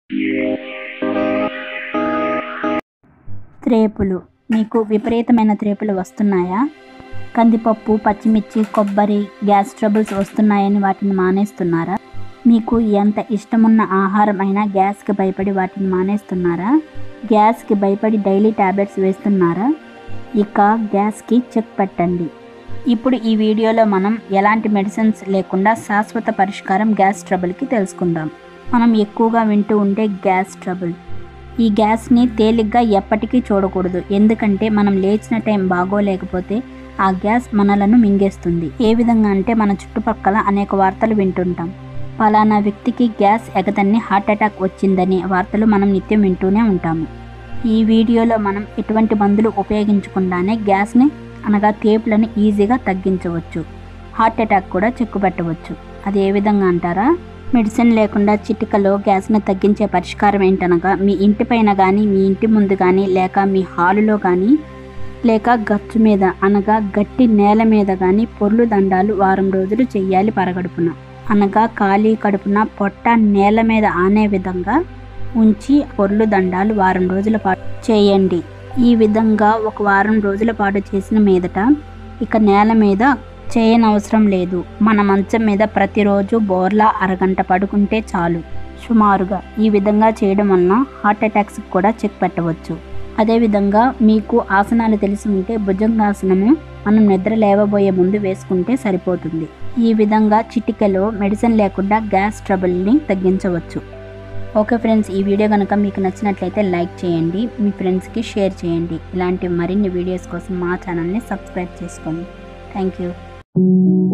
త్రేపులు మీకు విపరీతమైన త్రేపులు వస్తున్నాయా కందిపప్పు పచ్చిమిర్చి కొబ్బరి గ్యాస్ ట్రబుల్స్ వస్తున్నాయని వాటిని మానేస్తున్నారా మీకు ఎంత ఇష్టమున్న ఆహారం అయినా గ్యాస్కి భయపడి వాటిని మానేస్తున్నారా గ్యాస్కి భయపడి డైలీ ట్యాబ్లెట్స్ వేస్తున్నారా ఇక గ్యాస్కి చెక్ పెట్టండి ఇప్పుడు ఈ వీడియోలో మనం ఎలాంటి మెడిసిన్స్ లేకుండా శాశ్వత పరిష్కారం గ్యాస్ ట్రబుల్కి తెలుసుకుందాం మనం ఎక్కువగా వింటూ ఉంటే గ్యాస్ ట్రబుల్ ఈ గ్యాస్ని తేలిగ్గా ఎప్పటికీ చూడకూడదు ఎందుకంటే మనం లేచిన టైం బాగోలేకపోతే ఆ గ్యాస్ మనలను మింగేస్తుంది ఏ విధంగా అంటే మన చుట్టుపక్కల అనేక వార్తలు వింటుంటాం పలానా వ్యక్తికి గ్యాస్ ఎగతన్ని హార్ట్ అటాక్ వచ్చిందని వార్తలు మనం నిత్యం వింటూనే ఉంటాము ఈ వీడియోలో మనం ఎటువంటి మందులు ఉపయోగించకుండానే గ్యాస్ని అనగా తేపులను ఈజీగా తగ్గించవచ్చు హార్ట్ అటాక్ కూడా చెక్కుపెట్టవచ్చు అది ఏ విధంగా అంటారా మెడిసిన్ లేకుండా చిటికలో గ్యాస్ని తగ్గించే పరిష్కారం ఏంటనగా మీ ఇంటిపైన కానీ మీ ఇంటి ముందు కానీ లేక మీ హాలులో కానీ లేక గచ్చు మీద అనగా గట్టి నేల మీద కానీ పొర్లు దండాలు వారం రోజులు చెయ్యాలి పరగడుపున అనగా ఖాళీ కడుపున పొట్ట నేల మీద ఆనే విధంగా ఉంచి పొర్లు దండాలు వారం రోజుల పాటు చేయండి ఈ విధంగా ఒక వారం రోజుల పాటు చేసిన మీదట ఇక నేల మీద చేయనవసరం లేదు మన మంచం మీద ప్రతిరోజు బోర్లా అరగంట పడుకుంటే చాలు సుమారుగా ఈ విధంగా చేయడం వలన హార్ట్ అటాక్స్ కూడా చెక్ పెట్టవచ్చు అదేవిధంగా మీకు ఆసనాలు తెలిసి ఉంటే భుజంగాసనము మనం నిద్ర లేవబోయే ముందు వేసుకుంటే సరిపోతుంది ఈ విధంగా చిటికెలో మెడిసిన్ లేకుండా గ్యాస్ ట్రబుల్ని తగ్గించవచ్చు ఓకే ఫ్రెండ్స్ ఈ వీడియో కనుక మీకు నచ్చినట్లయితే లైక్ చేయండి మీ ఫ్రెండ్స్కి షేర్ చేయండి ఇలాంటి మరిన్ని వీడియోస్ కోసం మా ఛానల్ని సబ్స్క్రైబ్ చేసుకోండి థ్యాంక్ యూ